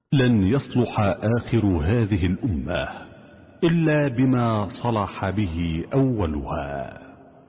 لن يصلح آخر هذه الأمة إلا بما صلح به أولها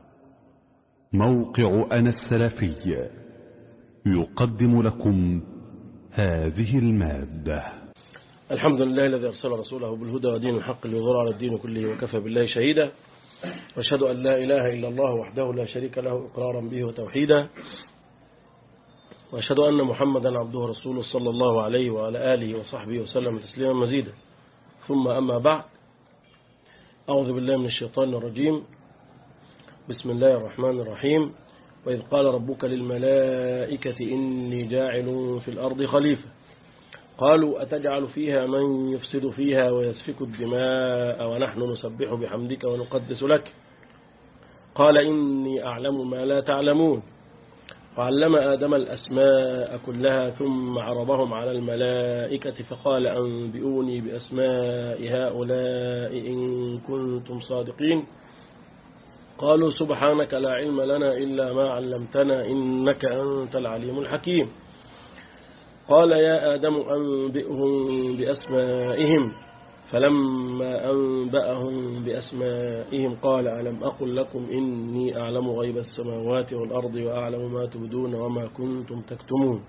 موقع أنا السلفي يقدم لكم هذه المادة الحمد لله الذي أرسل رسوله بالهدى ودين الحق ليظهر على الدين كله وكفى بالله شهيدا واشهد أن لا إله إلا الله وحده لا شريك له إقرارا به وتوحيدا وأشهد أن محمدا عبده ورسوله صلى الله عليه وعلى آله وصحبه وسلم تسليما مزيدا ثم أما بعد أعوذ بالله من الشيطان الرجيم بسم الله الرحمن الرحيم وإذ قال ربك للملائكة إني جاعل في الأرض خليفة قالوا أتجعل فيها من يفسد فيها ويسفك الدماء ونحن نسبح بحمدك ونقدس لك قال إني أعلم ما لا تعلمون وعلم آدم الأسماء كلها ثم عرضهم على الملائكة فقال أنبئوني بأسماء هؤلاء إن كنتم صادقين قالوا سبحانك لا علم لنا إلا ما علمتنا إنك أنت العليم الحكيم قال يا آدم أنبئهم بأسمائهم فلما أنبأهم بأسمائهم قال ألم أقل لكم إني أعلم غيب السماوات والأرض وأعلم ما تبدون وما كنتم تكتمون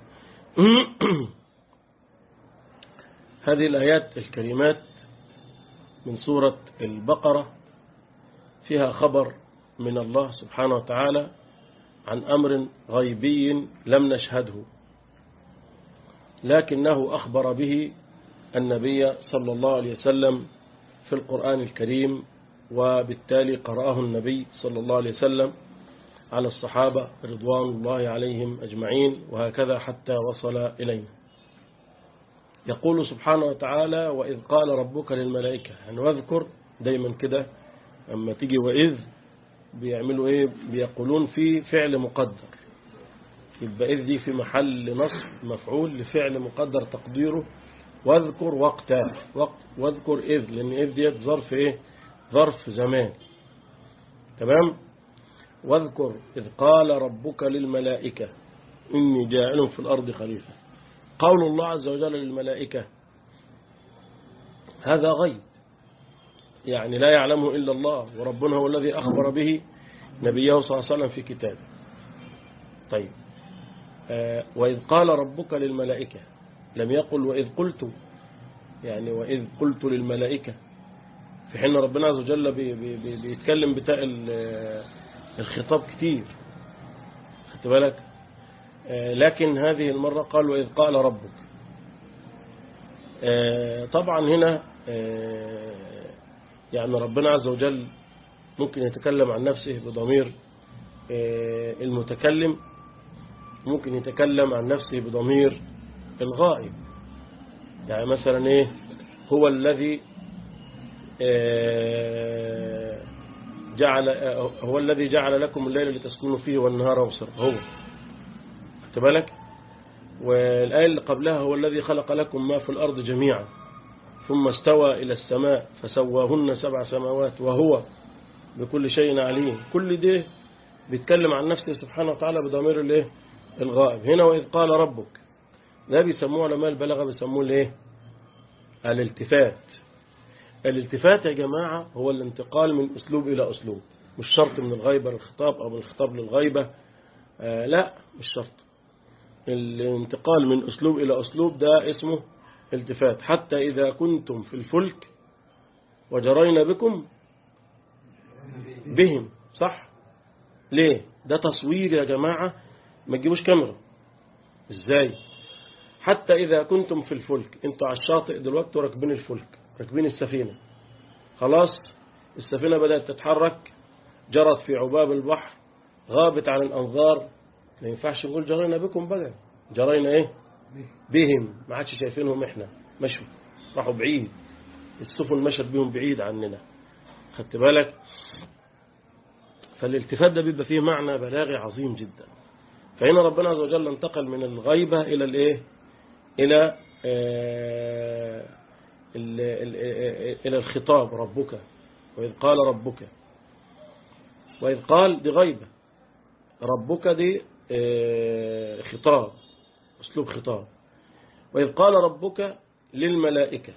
هذه الآيات الكريمات من سورة البقرة فيها خبر من الله سبحانه وتعالى عن أمر غيبي لم نشهده لكنه أخبر به النبي صلى الله عليه وسلم في القرآن الكريم وبالتالي قرأه النبي صلى الله عليه وسلم على الصحابة رضوان الله عليهم أجمعين وهكذا حتى وصل إلينا يقول سبحانه وتعالى وإذ قال ربك للملائكة يعني واذكر دايما كده أما تيجي وإذ بيعملوا إيه بيقولون في فعل مقدر يبقى إذ دي في محل نصب مفعول لفعل مقدر تقديره واذكر وقتا وقت واذكر إذ لأن إذ ديت ظرف إيه ظرف زمان تمام واذكر إذ قال ربك للملائكة إني جاعل في الأرض خليفة قول الله عز وجل للملائكة هذا غيب يعني لا يعلمه إلا الله وربنا هو الذي أخبر به نبيه صلى الله عليه وسلم في كتابه طيب آه وإذ قال ربك للملائكة لم يقل وإذ قلت يعني وإذ قلت للملائكة في حين ربنا عز وجل بي بي بيتكلم بتاع الخطاب كتير خدت بالك آه لكن هذه المرة قال وإذ قال ربك آه طبعا هنا يعني ربنا عز وجل ممكن يتكلم عن نفسه بضمير المتكلم ممكن يتكلم عن نفسه بضمير الغائب يعني مثلا ايه هو الذي جعل هو الذي جعل لكم الليل لتسكنوا فيه والنهار مبصرا هو خدت بالك والآية اللي قبلها هو الذي خلق لكم ما في الأرض جميعا ثم استوى إلى السماء فسواهن سبع سماوات وهو بكل شيء عليم كل ده بيتكلم عن نفسه سبحانه وتعالى بضمير الايه الغائب هنا وإذ قال ربك ده بيسموه علماء البلاغة بيسموه الايه الالتفات الالتفات يا جماعة هو الانتقال من أسلوب إلى أسلوب مش شرط من الغيبة للخطاب أو من الخطاب للغيبة آه لا مش شرط الانتقال من أسلوب إلى أسلوب ده اسمه التفات حتى إذا كنتم في الفلك وجرينا بكم بهم صح ليه ده تصوير يا جماعة ما تجيبوش كاميرا ازاي حتى إذا كنتم في الفلك انتوا على الشاطئ دلوقتي راكبين الفلك راكبين السفينة خلاص السفينة بدأت تتحرك جرت في عباب البحر غابت عن الأنظار ما ينفعش نقول جرينا بكم بقى جرينا ايه بهم ما عادش شايفينهم احنا مشوا راحوا بعيد السفن مشت بهم بعيد عننا خدت بالك فالالتفات ده بيبقى فيه معنى بلاغي عظيم جدا فهنا ربنا عز وجل انتقل من الغيبة إلى الايه إلى آه إلى الخطاب ربك وإذ قال ربك وإذ قال دي غيبة ربك دي خطاب أسلوب خطاب وإذ قال ربك للملائكة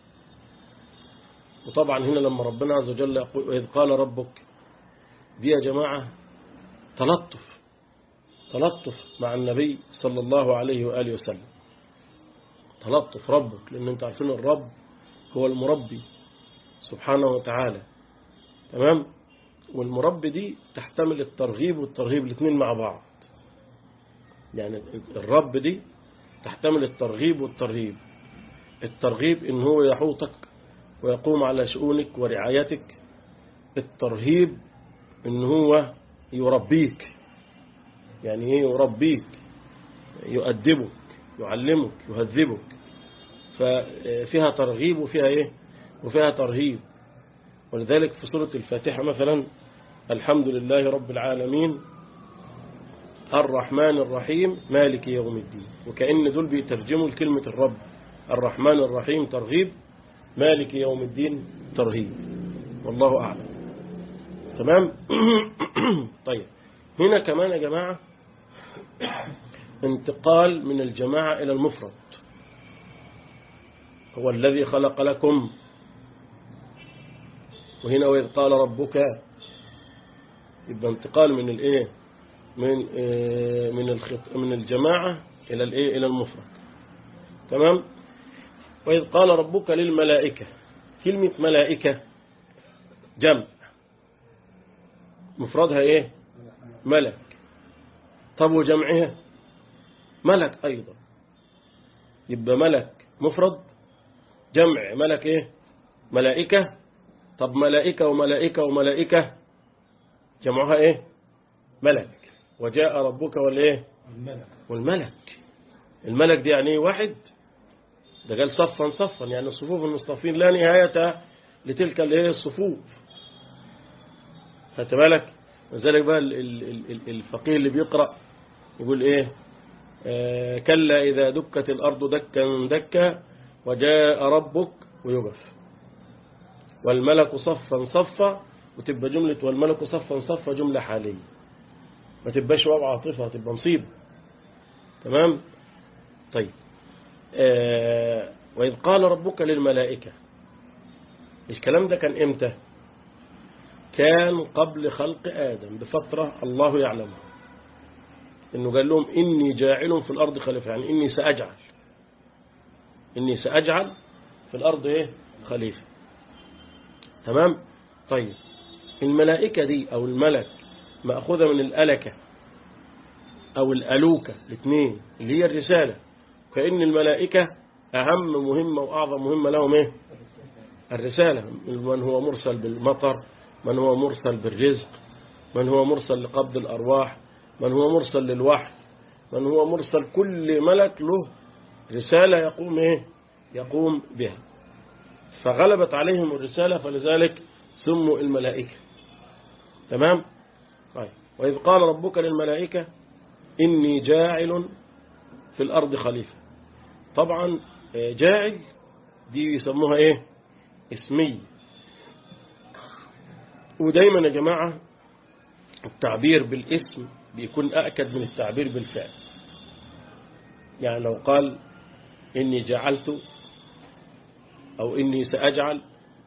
وطبعا هنا لما ربنا عز وجل يقول وإذ قال ربك دي يا جماعة تلطف تلطف مع النبي صلى الله عليه وآله وسلم تلطف ربك لأن انت عارفين الرب هو المربي سبحانه وتعالى تمام والمربي دي تحتمل الترغيب والترهيب الاثنين مع بعض يعني الرب دي تحتمل الترغيب والترهيب الترغيب ان هو يحوطك ويقوم على شؤونك ورعايتك الترهيب ان هو يربيك يعني ايه يربيك يؤدبك يعلمك يهذبك ففيها ترغيب وفيها ايه وفيها ترهيب ولذلك في سورة الفاتحة مثلا الحمد لله رب العالمين الرحمن الرحيم مالك يوم الدين وكأن دول بيترجموا لكلمة الرب الرحمن الرحيم ترغيب مالك يوم الدين ترهيب والله أعلم تمام طيب هنا كمان يا جماعة انتقال من الجماعة إلى المفرد هو الذي خلق لكم وهنا وإذ قال ربك يبقى انتقال من الايه من إيه من الخط من الجماعة إلى الايه إلى المفرد تمام وإذ قال ربك للملائكة كلمة ملائكة جمع مفردها ايه ملك طب وجمعها ملك أيضا يبقى ملك مفرد جمع ملك ايه ملائكة طب ملائكة وملائكة وملائكة جمعها ايه ملك وجاء ربك والايه والملك الملك دي يعني ايه واحد ده قال صفا صفا يعني الصفوف المصطفين لا نهاية لتلك الايه الصفوف خدت بالك وذلك بقى الفقيه اللي بيقرأ يقول ايه آه كلا إذا دكت الأرض دكا دكا وجاء ربك ويقف والملك صفا صفا وتبقى جملة والملك صفا صفا جملة حالية ما تبقاش واو عاطفة تبقى مصيبة تمام طيب آه وإذ قال ربك للملائكة الكلام ده كان إمتى كان قبل خلق آدم بفترة الله يعلمها إنه قال لهم إني جاعل في الأرض خليفة يعني إني سأجعل إني سأجعل في الأرض إيه خليفة تمام طيب الملائكة دي أو الملك مأخوذة من الألكة أو الألوكة الاثنين اللي هي الرسالة فإن الملائكة أهم مهمة وأعظم مهمة لهم إيه الرسالة من هو مرسل بالمطر من هو مرسل بالرزق من هو مرسل لقبض الأرواح من هو مرسل للوحي من هو مرسل كل ملك له رسالة يقوم إيه يقوم بها فغلبت عليهم الرسالة فلذلك سموا الملائكة تمام طيب وإذ قال ربك للملائكة إني جاعل في الأرض خليفة طبعا جاعل دي يسموها إيه اسمي ودايما يا جماعة التعبير بالاسم بيكون أأكد من التعبير بالفعل يعني لو قال إني جعلت أو إني سأجعل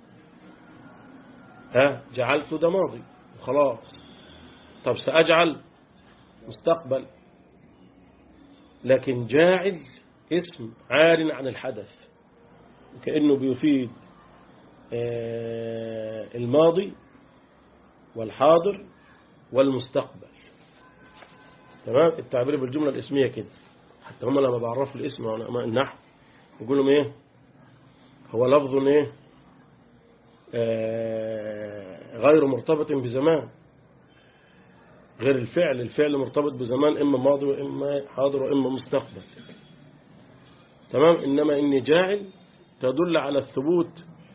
ها جعلت ده ماضي وخلاص طب سأجعل مستقبل لكن جاعل اسم عار عن الحدث كأنه بيفيد الماضي والحاضر والمستقبل تمام التعبير بالجملة الاسمية كده حتى هم لما بعرفوا الاسم علماء النحو يقول لهم ايه هو لفظ ايه آه غير مرتبط بزمان غير الفعل الفعل مرتبط بزمان إما ماضي وإما حاضر وإما مستقبل تمام إنما إني جاعل تدل على الثبوت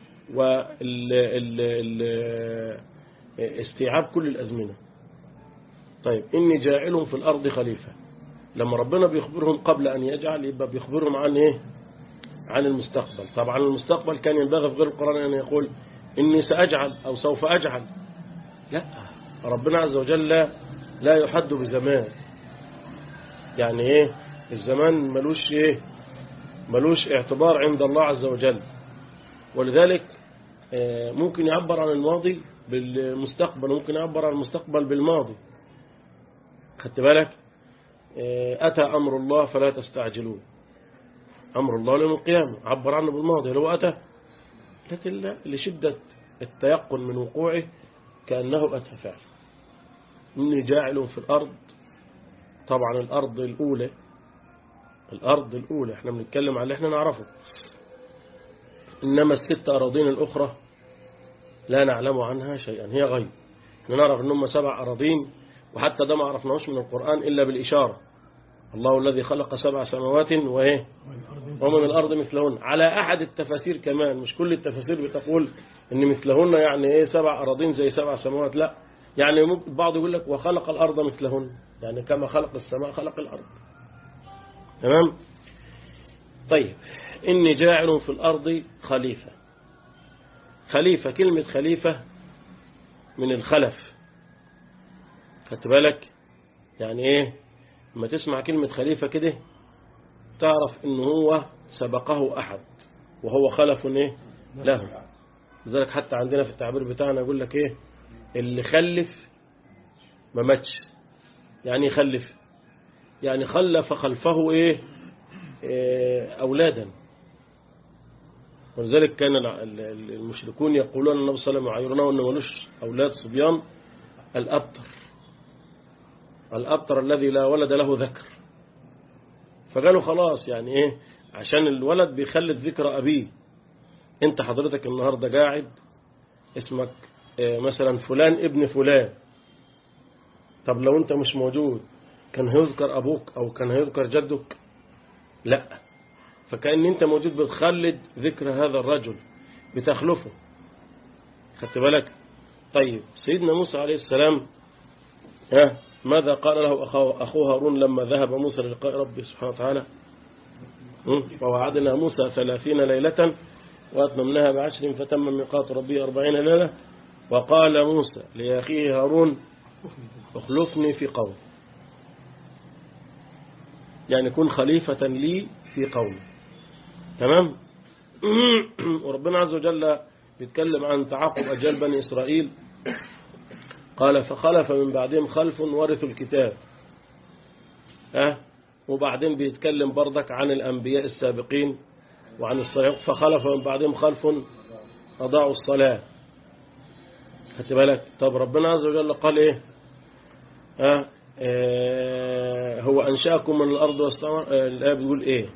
واستيعاب كل الأزمنة طيب إني جاعل في الأرض خليفة لما ربنا بيخبرهم قبل أن يجعل يبقى بيخبرهم عن إيه عن المستقبل طبعا المستقبل كان ينبغي في غير القرآن أن يقول إني سأجعل أو سوف أجعل لا ربنا عز وجل لا يحد بزمان يعني إيه الزمان ملوش إيه ملوش اعتبار عند الله عز وجل ولذلك آه، ممكن يعبر عن الماضي بالمستقبل وممكن يعبر عن المستقبل بالماضي خدت بالك آه، أتى أمر الله فلا تستعجلوه أمر الله يوم القيامة عبر عنه بالماضي لو أتى لكن لا لشدة التيقن من وقوعه كأنه أتى فعلا إني جاعل في الأرض طبعا الأرض الأولى الأرض الأولى احنا بنتكلم على اللي احنا نعرفه إنما الست أراضين الأخرى لا نعلم عنها شيئا هي غيب احنا نعرف إنهم سبع أراضين وحتى ده ما عرفناهوش من القرآن إلا بالإشارة الله الذي خلق سبع سماوات وإيه ومن الأرض مثلهن على أحد التفاسير كمان مش كل التفاسير بتقول إن مثلهن يعني إيه سبع أراضين زي سبع سماوات لا يعني ممكن البعض يقول لك وخلق الأرض مثلهن يعني كما خلق السماء خلق الأرض تمام طيب إني جاعل في الأرض خليفة خليفة كلمة خليفة من الخلف خدت بالك يعني إيه لما تسمع كلمة خليفة كده تعرف إن هو سبقه أحد وهو خلف إيه له لذلك حتى عندنا في التعبير بتاعنا يقول لك إيه اللي خلف ما ماتش يعني يخلف يعني خلف خلفه إيه, إيه أولادا ولذلك كان المشركون يقولون النبي صلى الله عليه وسلم يعيرونه أنه ملوش أولاد صبيان الأبتر الأبتر الذي لا ولد له ذكر فقالوا خلاص يعني إيه عشان الولد بيخلد ذكر أبيه أنت حضرتك النهاردة قاعد اسمك إيه مثلا فلان ابن فلان طب لو أنت مش موجود كان هيذكر أبوك أو كان هيذكر جدك لا فكأن أنت موجود بتخلد ذكر هذا الرجل بتخلفه خدت بالك طيب سيدنا موسى عليه السلام ها ماذا قال له أخوه هارون لما ذهب موسى للقاء ربه سبحانه وتعالى ووعدنا موسى ثلاثين ليلة وأتممناها بعشر فتم ميقات ربه أربعين ليلة وقال موسى لأخيه هارون اخلفني في قوم يعني كن خليفة لي في قومي تمام وربنا عز وجل بيتكلم عن تعاقب أجال بني إسرائيل قال فخلف من بعدهم خلف ورثوا الكتاب ها وبعدين بيتكلم بردك عن الأنبياء السابقين وعن الصلاة فخلف من بعدهم خلف أضاعوا الصلاة خدت بالك طب ربنا عز وجل قال إيه ها آه هو أنشأكم من الأرض واستمر آه الآية بتقول إيه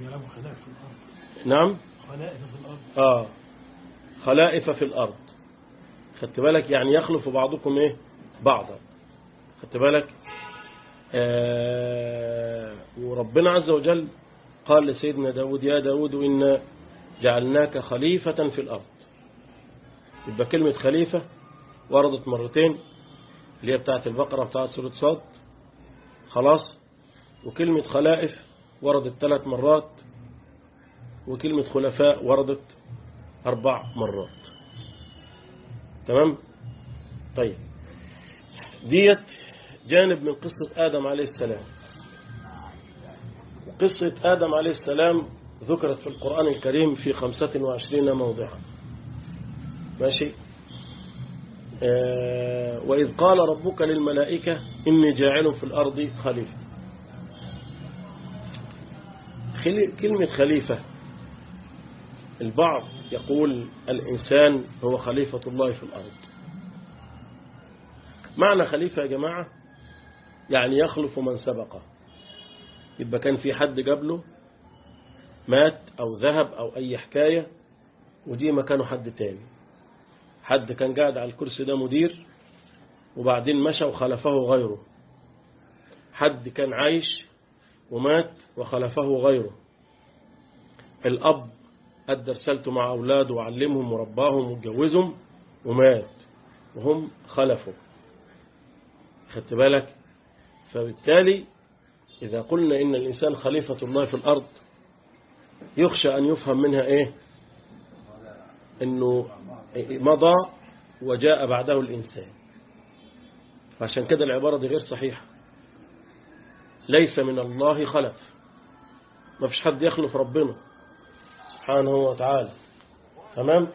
نعم آه خلائف في الأرض خدت بالك يعني يخلف بعضكم إيه بعضا خدت بالك آه وربنا عز وجل قال لسيدنا داود يا داود إنا جعلناك خليفة في الأرض يبقى كلمة خليفة وردت مرتين اللي هي بتاعت البقرة بتاعت سورة صاد خلاص وكلمة خلائف وردت ثلاث مرات وكلمة خلفاء وردت أربع مرات تمام طيب ديت جانب من قصة آدم عليه السلام قصة آدم عليه السلام ذكرت في القرآن الكريم في خمسة وعشرين موضعا ماشي آه وإذ قال ربك للملائكة إني جاعل في الأرض خليفة كلمة خليفة البعض يقول الإنسان هو خليفة الله في الأرض معنى خليفة يا جماعة يعني يخلف من سبقه يبقى كان في حد قبله مات أو ذهب أو أي حكاية ودي مكانه حد تاني حد كان قاعد على الكرسي ده مدير وبعدين مشى وخلفه غيره حد كان عايش ومات وخلفه غيره الأب أدى رسالته مع أولاده وعلمهم ورباهم واتجوزهم ومات وهم خلفوا خدت بالك فبالتالي إذا قلنا إن الإنسان خليفة الله في الأرض يخشى أن يفهم منها إيه إنه مضى وجاء بعده الإنسان فعشان كده العبارة دي غير صحيحة ليس من الله خلف ما فيش حد يخلف ربنا سبحانه وتعالى تمام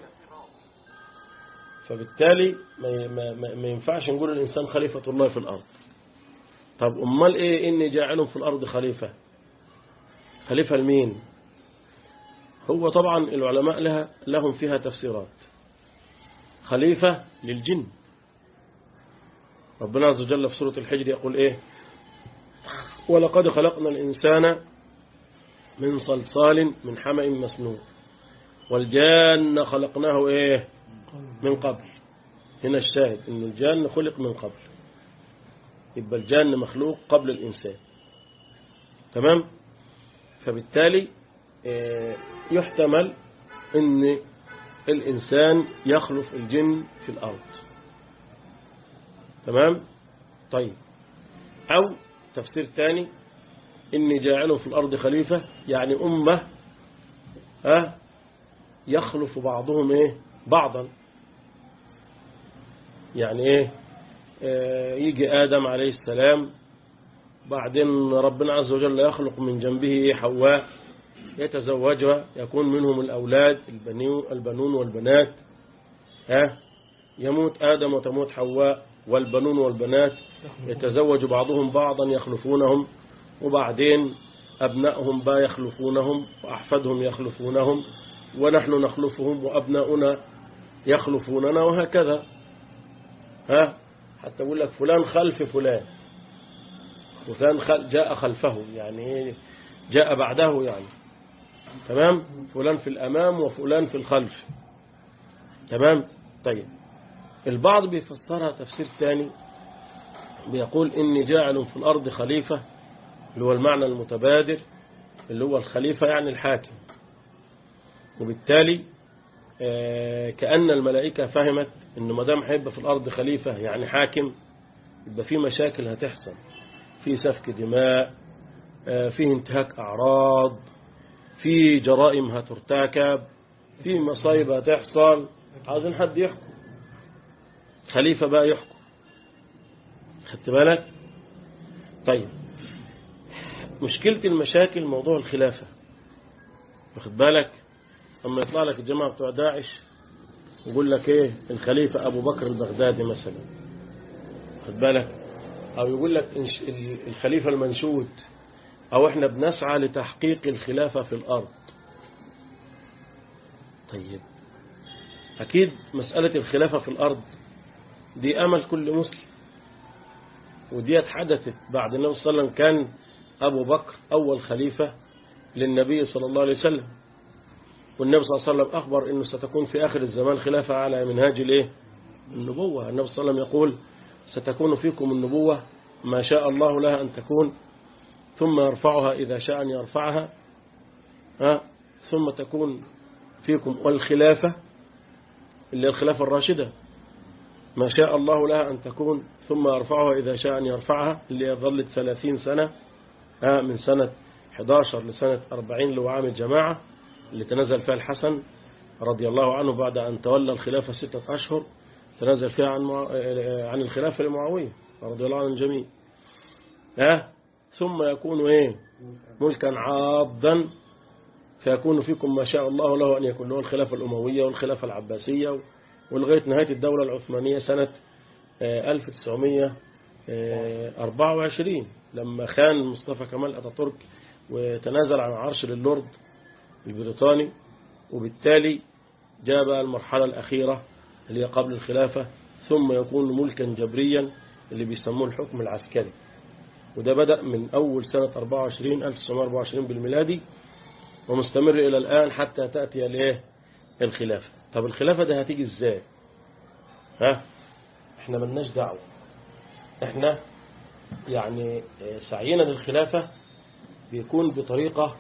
فبالتالي ما, ما, ما, ما ينفعش نقول الإنسان خليفة الله في الأرض طب أمال إيه إني جاعلهم في الأرض خليفة خليفة لمين هو طبعا العلماء لها لهم فيها تفسيرات خليفة للجن ربنا عز وجل في سورة الحجر يقول إيه ولقد خلقنا الإنسان من صلصال من حمأ مسنون والجان خلقناه إيه من قبل هنا الشاهد إن الجان خلق من قبل يبقى الجان مخلوق قبل الإنسان تمام فبالتالي يحتمل أن الإنسان يخلف الجن في الأرض تمام طيب أو تفسير ثاني إني جاعله في الأرض خليفة يعني أمة ها يخلف بعضهم إيه بعضا يعني إيه آه يجي آدم عليه السلام بعدين ربنا عز وجل يخلق من جنبه حواء يتزوجها يكون منهم الأولاد البنون والبنات ها يموت آدم وتموت حواء والبنون والبنات يتزوج بعضهم بعضا يخلفونهم وبعدين أبنائهم با يخلفونهم وأحفادهم يخلفونهم ونحن نخلفهم وأبناؤنا يخلفوننا وهكذا ها حتى يقول لك فلان خلف فلان فلان خل جاء خلفه يعني جاء بعده يعني تمام فلان في الأمام وفلان في الخلف تمام طيب البعض بيفسرها تفسير ثاني بيقول إني جاعل في الأرض خليفة اللي هو المعنى المتبادر اللي هو الخليفة يعني الحاكم وبالتالي كأن الملائكة فهمت إنه ما دام هيبقى في الأرض خليفة يعني حاكم يبقى في مشاكل هتحصل في سفك دماء في انتهاك أعراض في جرائم هترتكب في مصايب هتحصل عاوزين حد يحكم خليفة بقى يحكم خدت بالك طيب مشكلة المشاكل موضوع الخلافة واخد بالك اما يطلع لك الجماعة بتوع داعش يقول لك ايه الخليفة ابو بكر البغدادي مثلا خد بالك او يقول لك الخليفة المنشود او احنا بنسعى لتحقيق الخلافة في الارض طيب اكيد مسألة الخلافة في الارض دي امل كل مسلم ودي حدثت بعد النبي صلى الله عليه وسلم كان ابو بكر اول خليفة للنبي صلى الله عليه وسلم والنبي صلى الله عليه وسلم أخبر أنه ستكون في آخر الزمان خلافة على منهاج الايه النبوة النبي صلى الله عليه وسلم يقول ستكون فيكم النبوة ما شاء الله لها أن تكون ثم يرفعها إذا شاء أن يرفعها ها ثم تكون فيكم والخلافة اللي الخلافة الراشدة ما شاء الله لها أن تكون ثم يرفعها إذا شاء أن يرفعها اللي ظلت ثلاثين سنة ها من سنة 11 لسنة 40 اللي هو عام الجماعة اللي تنزل فيها الحسن رضي الله عنه بعد أن تولى الخلافة ستة أشهر تنزل فيها عن مع... عن الخلافة لمعاوية رضي الله عنه الجميع ها ثم يكون إيه ملكا عاضا فيكون فيكم ما شاء الله له أن يكون له الخلافة الأموية والخلافة العباسية ولغاية نهاية الدولة العثمانية سنة 1924 لما خان مصطفى كمال أتاتورك وتنازل عن عرش للورد البريطاني وبالتالي جاء بقى المرحلة الأخيرة اللي هي قبل الخلافة ثم يكون ملكا جبريا اللي بيسموه الحكم العسكري وده بدأ من أول سنة 24 1924 بالميلادي ومستمر إلى الآن حتى تأتي الايه الخلافة طب الخلافة ده هتيجي ازاي ها احنا ملناش دعوة احنا يعني سعينا للخلافة بيكون بطريقة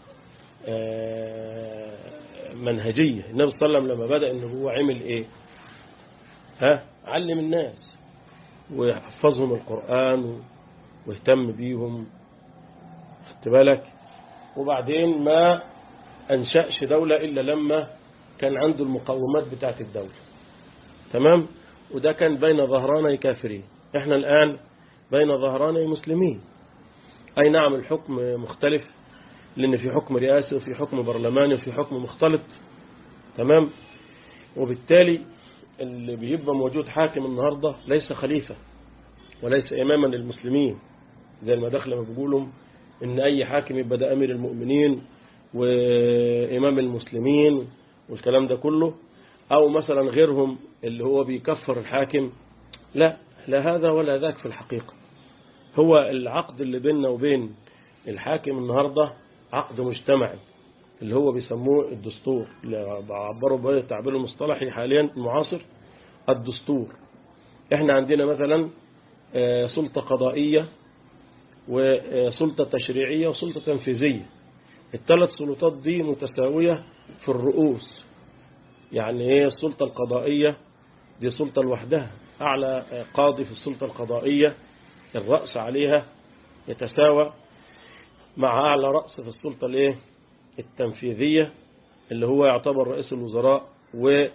منهجية النبي صلى الله عليه وسلم لما بدأ انه هو عمل ايه ها علم الناس ويحفظهم القرآن واهتم بيهم خدت بالك وبعدين ما أنشأش دولة إلا لما كان عنده المقومات بتاعت الدولة تمام وده كان بين ظهراني كافرين احنا الآن بين ظهراني مسلمين أي نعم الحكم مختلف لأن في حكم رئاسي وفي حكم برلماني وفي حكم مختلط تمام وبالتالي اللي بيبقى موجود حاكم النهاردة ليس خليفة وليس إماما للمسلمين زي المداخلة ما بيقولوا إن أي حاكم يبقى ده أمير المؤمنين وإمام المسلمين والكلام ده كله أو مثلا غيرهم اللي هو بيكفر الحاكم لا لا هذا ولا ذاك في الحقيقة هو العقد اللي بيننا وبين الحاكم النهاردة عقد مجتمعي اللي هو بيسموه الدستور اللي بعبروا به التعبير المصطلحي حاليا المعاصر الدستور احنا عندنا مثلا سلطة قضائية وسلطة تشريعية وسلطة تنفيذية الثلاث سلطات دي متساوية في الرؤوس يعني ايه السلطة القضائية دي سلطة لوحدها أعلى قاضي في السلطة القضائية الرأس عليها يتساوى مع أعلى رأس في السلطة الايه التنفيذية اللي هو يعتبر رئيس الوزراء و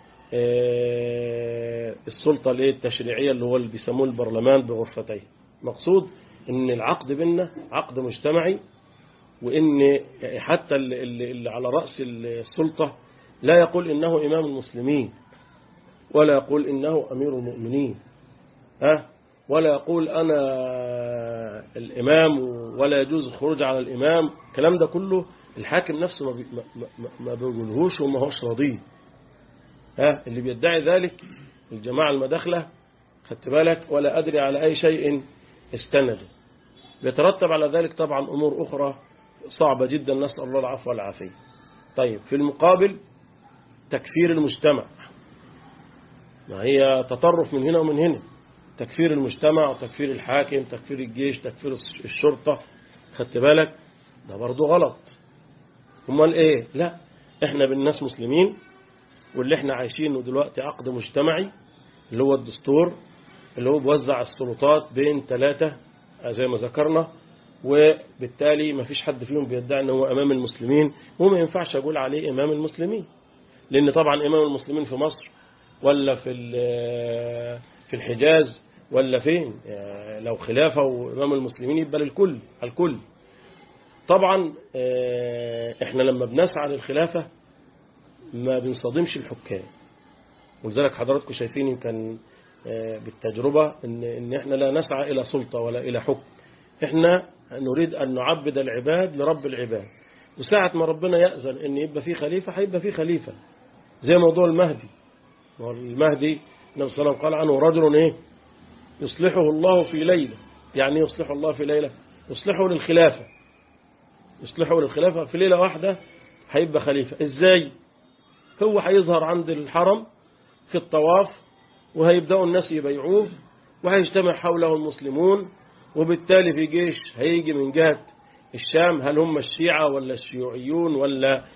السلطة الايه التشريعية اللي هو اللي بيسموه البرلمان بغرفتيه مقصود ان العقد بيننا عقد مجتمعي وان حتى اللي, اللي على رأس السلطة لا يقول انه امام المسلمين ولا يقول انه امير المؤمنين ها ولا يقول انا الامام ولا يجوز الخروج على الامام الكلام ده كله الحاكم نفسه ما, بي ما, ما بيقولهوش وما هوش راضيه ها اللي بيدعي ذلك الجماعة المداخلة خدت بالك ولا أدري على أي شيء استند بيترتب على ذلك طبعا أمور أخرى صعبة جدا نسأل الله العفو والعافية طيب في المقابل تكفير المجتمع ما هي تطرف من هنا ومن هنا تكفير المجتمع وتكفير الحاكم تكفير الجيش تكفير الشرطة خدت بالك ده برضو غلط امال ايه لا احنا بالناس مسلمين واللي احنا عايشينه دلوقتي عقد مجتمعي اللي هو الدستور اللي هو بيوزع السلطات بين ثلاثة زي ما ذكرنا وبالتالي ما فيش حد فيهم بيدعي ان هو امام المسلمين وما ينفعش اقول عليه امام المسلمين لان طبعا امام المسلمين في مصر ولا في في الحجاز ولا فين لو خلافة وامام المسلمين يبقى للكل الكل طبعا احنا لما بنسعى للخلافة ما بنصادمش الحكام ولذلك حضراتكم شايفين يمكن بالتجربة ان, إن احنا لا نسعى الى سلطة ولا الى حكم احنا نريد ان نعبد العباد لرب العباد وساعة ما ربنا يأذن ان يبقى فيه خليفة هيبقى فيه خليفة زي موضوع المهدي المهدي النبي صلى الله عليه وسلم قال عنه رجل ايه يصلحه الله في ليلة يعني يصلح الله في ليلة يصلحه للخلافة يصلحه للخلافة في ليلة واحدة هيبقى خليفة ازاي هو هيظهر عند الحرم في الطواف وهيبدأوا الناس يبيعوه وهيجتمع حوله المسلمون وبالتالي في جيش هيجي من جهة الشام هل هم الشيعة ولا الشيوعيون ولا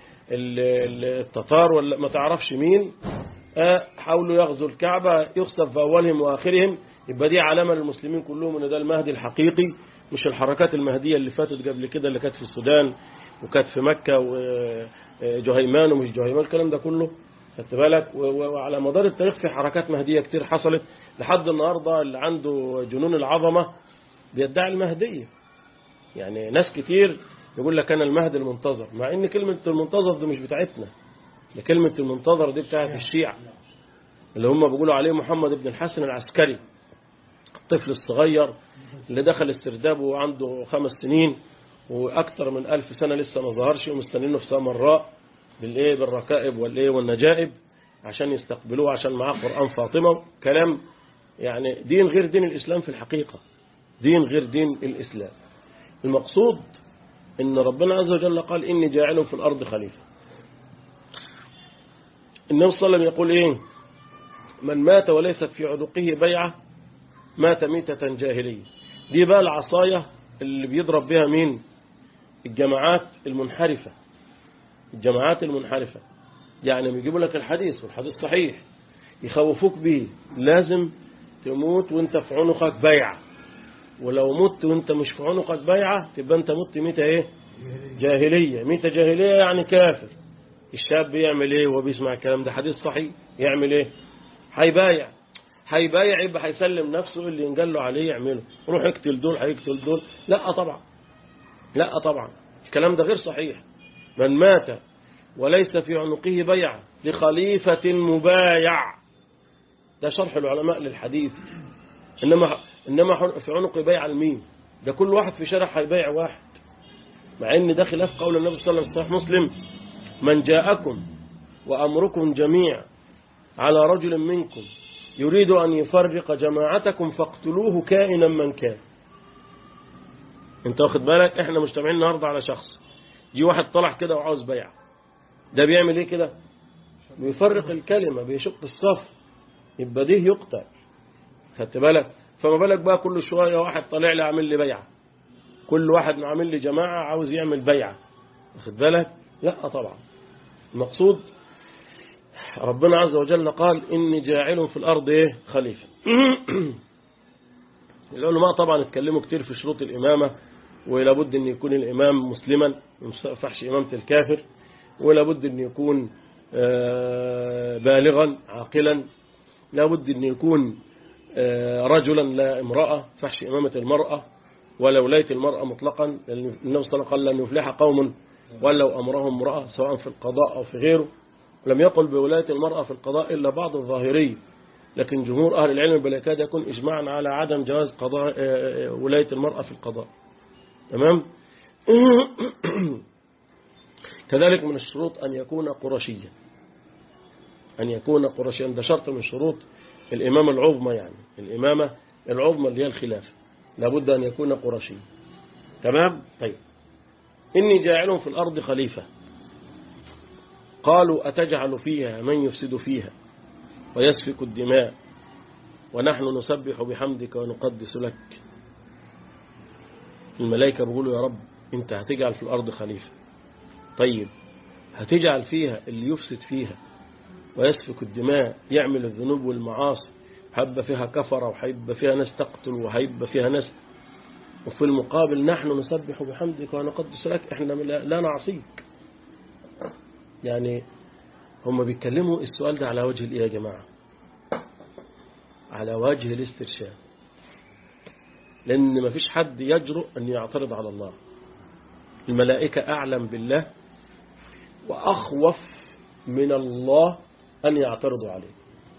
التتار ولا ما تعرفش مين حاولوا يغزوا الكعبة يخسف في أولهم وآخرهم يبقى دي علامة للمسلمين كلهم ان ده المهدي الحقيقي مش الحركات المهدية اللي فاتت قبل كده اللي كانت في السودان وكانت في مكة وجهيمان ومش جهيمان الكلام ده كله خدت بالك وعلى مدار التاريخ في حركات مهدية كتير حصلت لحد النهاردة اللي عنده جنون العظمة بيدعي المهدية يعني ناس كتير يقول لك أنا المهدي المنتظر مع إن كلمة المنتظر دي مش بتاعتنا ده كلمة المنتظر دي بتاعت الشيعة اللي هم بيقولوا عليه محمد بن الحسن العسكري الطفل الصغير اللي دخل استرداد وعنده خمس سنين وأكثر من ألف سنة لسه ما ظهرش ومستنينه في سامراء بالإيه بالركائب والإيه والنجائب عشان يستقبلوه عشان معاه قرآن فاطمة كلام يعني دين غير دين الإسلام في الحقيقة دين غير دين الإسلام المقصود إن ربنا عز وجل قال إني جاعل في الأرض خليفة النبي صلى الله عليه وسلم يقول إيه من مات وليست في عدقه بيعة مات ميتة جاهلية دي بقى العصاية اللي بيضرب بها مين الجماعات المنحرفة الجماعات المنحرفة يعني بيجيبوا لك الحديث والحديث صحيح يخوفوك به لازم تموت وانت في عنقك بيعة ولو مت وانت مش في عنقك بيعة تبقى انت مت ميتة ايه جاهلية ميتة جاهلية يعني كافر الشاب بيعمل ايه وهو بيسمع الكلام ده حديث صحيح يعمل ايه هيبايع هيبايع يبقى هيسلم نفسه اللي ينقال له عليه يعمله روح اقتل دول هيقتل دول لا طبعا لا طبعا الكلام ده غير صحيح من مات وليس في عنقه بيعة لخليفة مبايع ده شرح العلماء للحديث إنما إنما في عنق بيع المين ده كل واحد في شارع هيبيع واحد مع ان ده خلاف قول النبي صلى الله عليه وسلم صحيح مسلم من جاءكم وأمركم جميع على رجل منكم يريد أن يفرق جماعتكم فاقتلوه كائنا من كان انت واخد بالك احنا مجتمعين النهاردة على شخص جي واحد طلع كده وعاوز بيع ده بيعمل ايه كده بيفرق الكلمة بيشق الصف يبقى ده يقتل خدت بالك فما بالك بقى كل شوية واحد طالع لي عامل لي بيعة كل واحد عامل لي جماعة عاوز يعمل بيعة واخد بالك لا طبعا المقصود ربنا عز وجل قال إني جاعل في الأرض إيه خليفة العلماء طبعا اتكلموا كتير في شروط الإمامة ولا بد أن يكون الإمام مسلما ما ينفعش إمامة الكافر ولا بد أن يكون بالغا عاقلا لا بد أن يكون رجلا لا امرأة فحش إمامة المرأة ولا ولاية المرأة مطلقا لأن النبي صلى الله عليه وسلم قال لن يفلح قوم ولو أمرهم امرأة سواء في القضاء أو في غيره لم يقل بولاية المرأة في القضاء إلا بعض الظاهري لكن جمهور أهل العلم بل يكاد يكون إجماعا على عدم جواز قضاء ولاية المرأة في القضاء تمام كذلك من الشروط أن يكون قرشيا أن يكون قرشيا ده شرط من شروط الإمامة العظمى يعني الإمامة العظمى اللي هي الخلافة لابد أن يكون قرشيا تمام طيب إني جاعل في الأرض خليفة قالوا أتجعل فيها من يفسد فيها ويسفك الدماء ونحن نسبح بحمدك ونقدس لك الملائكة بيقولوا يا رب انت هتجعل في الأرض خليفة طيب هتجعل فيها اللي يفسد فيها ويسفك الدماء يعمل الذنوب والمعاصي هيبقى فيها كفرة وهيبقى فيها ناس تقتل وهيبقى فيها ناس وفي المقابل نحن نسبح بحمدك ونقدس لك احنا لا نعصيك يعني هم بيتكلموا السؤال ده على وجه الايه يا جماعة على وجه الاسترشاد لأن ما فيش حد يجرؤ أن يعترض على الله الملائكة أعلم بالله وأخوف من الله أن يعترضوا عليه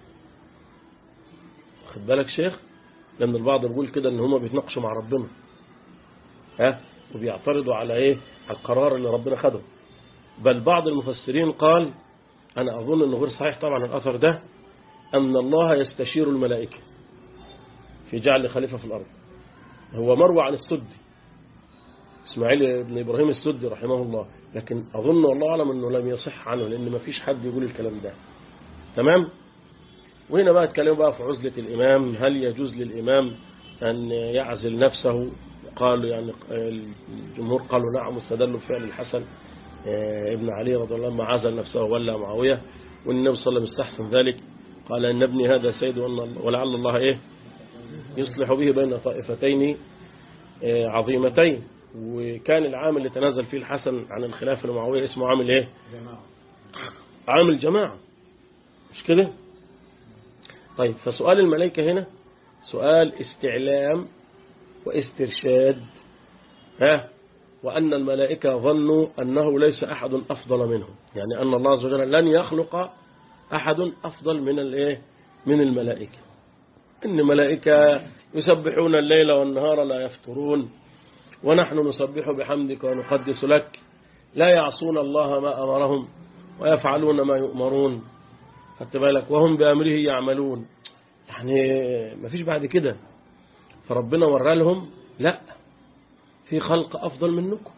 خد بالك شيخ لأن البعض بيقول كده أن هم بيتناقشوا مع ربنا ها وبيعترضوا على إيه على القرار اللي ربنا خده بل بعض المفسرين قال أنا أظن أنه غير صحيح طبعا الأثر ده أن الله يستشير الملائكة في جعل خليفة في الأرض هو مروى عن السدي إسماعيل بن إبراهيم السدي رحمه الله لكن أظن والله أعلم أنه لم يصح عنه لأن ما فيش حد يقول الكلام ده تمام وهنا بقى اتكلموا بقى في عزلة الإمام هل يجوز للإمام أن يعزل نفسه قالوا يعني الجمهور قالوا نعم واستدلوا بفعل الحسن ابن علي رضي الله عنه عزل نفسه ولا معاوية والنبي صلى الله عليه وسلم استحسن ذلك قال إن ابني هذا سيد ولعل الله إيه يصلح به بين طائفتين عظيمتين وكان العام اللي تنازل فيه الحسن عن الخلافة لمعاوية اسمه عامل ايه عامل جماعة مش كده طيب فسؤال الملائكة هنا سؤال استعلام واسترشاد ها وأن الملائكة ظنوا أنه ليس أحد أفضل منهم يعني أن الله عز وجل لن يخلق أحد أفضل من الايه من الملائكة إن ملائكة يسبحون الليل والنهار لا يفترون ونحن نسبح بحمدك ونقدس لك لا يعصون الله ما أمرهم ويفعلون ما يؤمرون خدت بالك وهم بأمره يعملون يعني ما فيش بعد كده فربنا ورى لهم لا في خلق أفضل منكم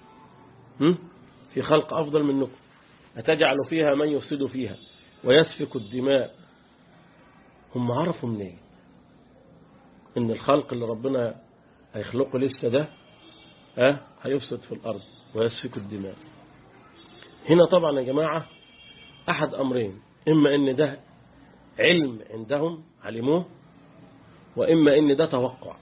في خلق أفضل منكم أتجعل فيها من يفسد فيها ويسفك الدماء هم عرفوا منين إيه؟ ان الخلق اللي ربنا هيخلقه لسه ده ها هيفسد في الأرض ويسفك الدماء هنا طبعا يا جماعة أحد أمرين إما إن ده علم عندهم علموه وإما إن ده توقع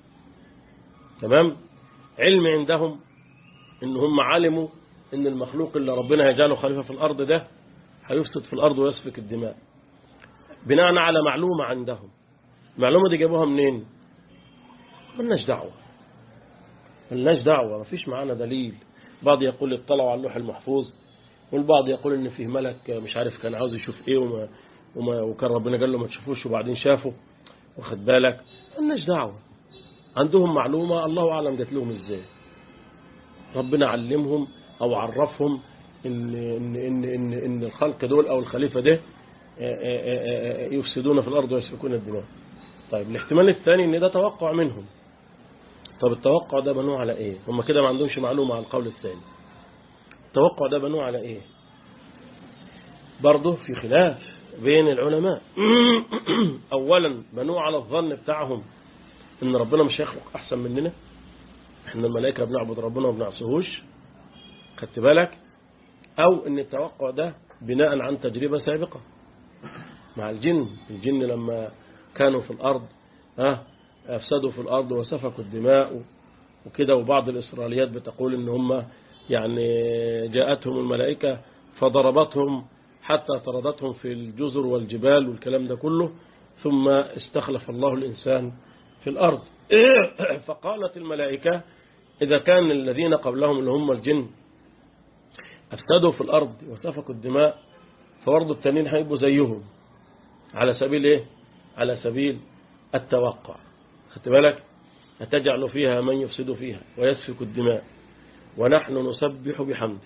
تمام علم عندهم إن هم علموا إن المخلوق اللي ربنا هيجعله خليفة في الأرض ده هيفسد في الأرض ويسفك الدماء بناء على معلومة عندهم المعلومة دي جابوها منين ملناش دعوة ملناش دعوة مفيش معانا دليل بعض يقول اطلعوا على اللوح المحفوظ والبعض يقول ان فيه ملك مش عارف كان عاوز يشوف ايه وما, وما وكان ربنا قال له ما تشوفوش وبعدين شافه واخد بالك مالناش دعوه عندهم معلومه الله اعلم جات لهم ازاي ربنا علمهم او عرفهم ان ان ان ان, إن الخلق دول او الخليفه ده يفسدون في الارض ويسفكون الدماء طيب الاحتمال الثاني ان ده توقع منهم طب التوقع ده بنوه على ايه هم كده ما عندهمش معلومه على القول الثاني التوقع ده بنوه على ايه برضه في خلاف بين العلماء اولا بنوه على الظن بتاعهم ان ربنا مش هيخلق احسن مننا احنا الملائكه بنعبد ربنا وما بنعصيهوش خدت بالك او ان التوقع ده بناء عن تجربه سابقه مع الجن الجن لما كانوا في الارض ها افسدوا في الارض وسفكوا الدماء وكده وبعض الاسرائيليات بتقول ان هم يعني جاءتهم الملائكه فضربتهم حتى طردتهم في الجزر والجبال والكلام ده كله ثم استخلف الله الإنسان في الأرض فقالت الملائكة إذا كان الذين قبلهم اللي هم الجن أفسدوا في الأرض وسفكوا الدماء فبرضه التانيين هيبقوا زيهم على سبيل إيه؟ على سبيل التوقع خدت بالك أتجعل فيها من يفسد فيها ويسفك الدماء ونحن نسبح بحمدك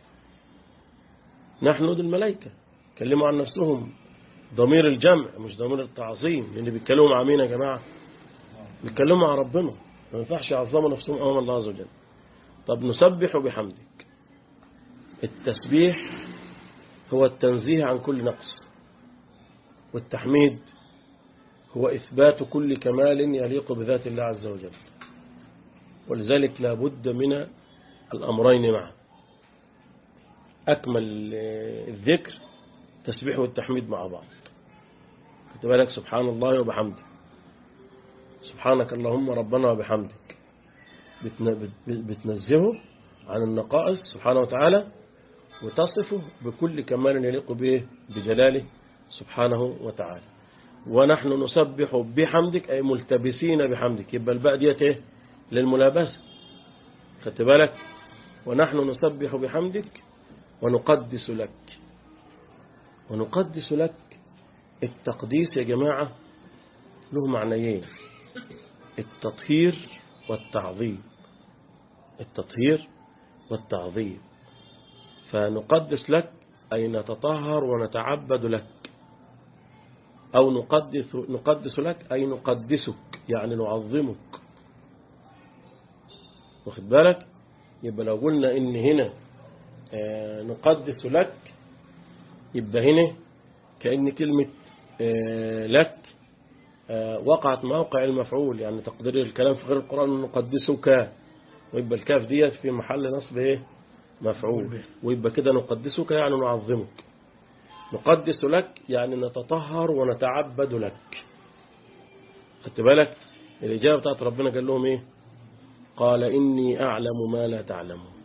نحن دي الملائكة كلموا عن نفسهم ضمير الجمع مش ضمير التعظيم لأن بيتكلموا مع مين يا جماعة بيتكلموا مع ربنا ما ينفعش يعظموا نفسهم أمام الله عز وجل طب نسبح بحمدك التسبيح هو التنزيه عن كل نقص والتحميد هو إثبات كل كمال يليق بذات الله عز وجل ولذلك لا بد من الأمرين معا أكمل الذكر التسبيح والتحميد مع بعض خد بالك سبحان الله وبحمده سبحانك اللهم ربنا وبحمدك بتنزهه عن النقائص سبحانه وتعالى وتصفه بكل كمال يليق به بجلاله سبحانه وتعالى ونحن نسبح بحمدك أي ملتبسين بحمدك يبقى الباء ديت ايه للملابسة خدت بالك ونحن نسبح بحمدك ونقدس لك ونقدس لك التقديس يا جماعة له معنيين التطهير والتعظيم التطهير والتعظيم فنقدس لك أي نتطهر ونتعبد لك أو نقدس, نقدس لك أي نقدسك يعني نعظمك واخد بالك يبقى لو قلنا إن هنا آه نقدس لك يبقى هنا كأن كلمة آه لك آه وقعت موقع المفعول يعني تقدير الكلام في غير القرآن نقدسك ويبقى الكاف ديت في محل نصب ايه مفعول ويبقى كده نقدسك يعني نعظمك نقدس لك يعني نتطهر ونتعبد لك خدت بالك الإجابة بتاعت ربنا قال لهم ايه قال إني أعلم ما لا تعلمون